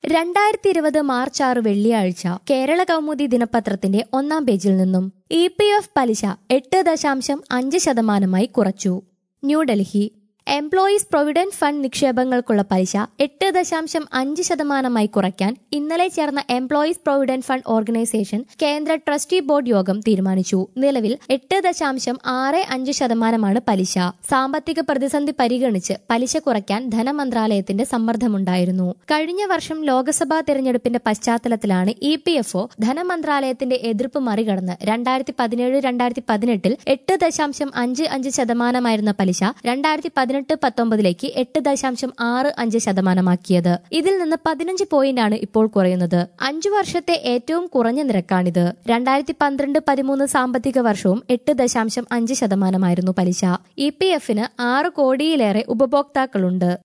രണ്ടായിരത്തി ഇരുപത് മാർച്ച് ആറ് വെള്ളിയാഴ്ച കേരള കൗമുദി ദിനപത്രത്തിന്റെ ഒന്നാം പേജിൽ നിന്നും ഇ പി എഫ് പലിശ എട്ട് ദശാംശം അഞ്ച് ശതമാനമായി കുറച്ചു ന്യൂഡൽഹി എംപ്ലോയീസ് പ്രൊവിഡന്റ് ഫണ്ട് നിക്ഷേപങ്ങൾക്കുള്ള പലിശ എട്ട് ദശാംശം അഞ്ച് ശതമാനമായി കുറയ്ക്കാൻ ഇന്നലെ ചേർന്ന എംപ്ലോയീസ് പ്രൊവിഡന്റ് ഫണ്ട് ഓർഗനൈസേഷൻ കേന്ദ്ര ട്രസ്റ്റി ബോർഡ് യോഗം തീരുമാനിച്ചു നിലവിൽ എട്ട് ദശാംശം ആറ് അഞ്ച് ശതമാനമാണ് പലിശ സാമ്പത്തിക പ്രതിസന്ധി പരിഗണിച്ച് പലിശ കുറയ്ക്കാൻ ധനമന്ത്രാലയത്തിന്റെ സമ്മർദ്ദമുണ്ടായിരുന്നു കഴിഞ്ഞ വർഷം ലോക്സഭാ തെരഞ്ഞെടുപ്പിന്റെ പശ്ചാത്തലത്തിലാണ് ഇ പി എഫ് ഒ ധനമന്ത്രാലയത്തിന്റെ എതിർപ്പ് മറികടന്ന് രണ്ടായിരത്തി പതിനേഴ് രണ്ടായിരത്തി പതിനെട്ടിൽ എട്ട് ദശാംശം അഞ്ച് അഞ്ച് ശതമാനമായിരുന്ന പലിശ രണ്ടായിരത്തി പതിനെട്ട് പത്തൊമ്പതിലേക്ക് എട്ട് ദശാംശം ആറ് അഞ്ച് ശതമാനമാക്കിയത് ഇതിൽ നിന്ന് പതിനഞ്ച് പോയിന്റാണ് ഇപ്പോൾ കുറയുന്നത് അഞ്ചു വർഷത്തെ ഏറ്റവും കുറഞ്ഞ നിരക്കാണിത് രണ്ടായിരത്തി പന്ത്രണ്ട് പതിമൂന്ന് സാമ്പത്തിക വർഷവും എട്ട് ദശാംശം അഞ്ച് ശതമാനമായിരുന്നു പലിശ ഇ പി എഫിന് ആറ് കോടിയിലേറെ ഉപഭോക്താക്കളുണ്ട്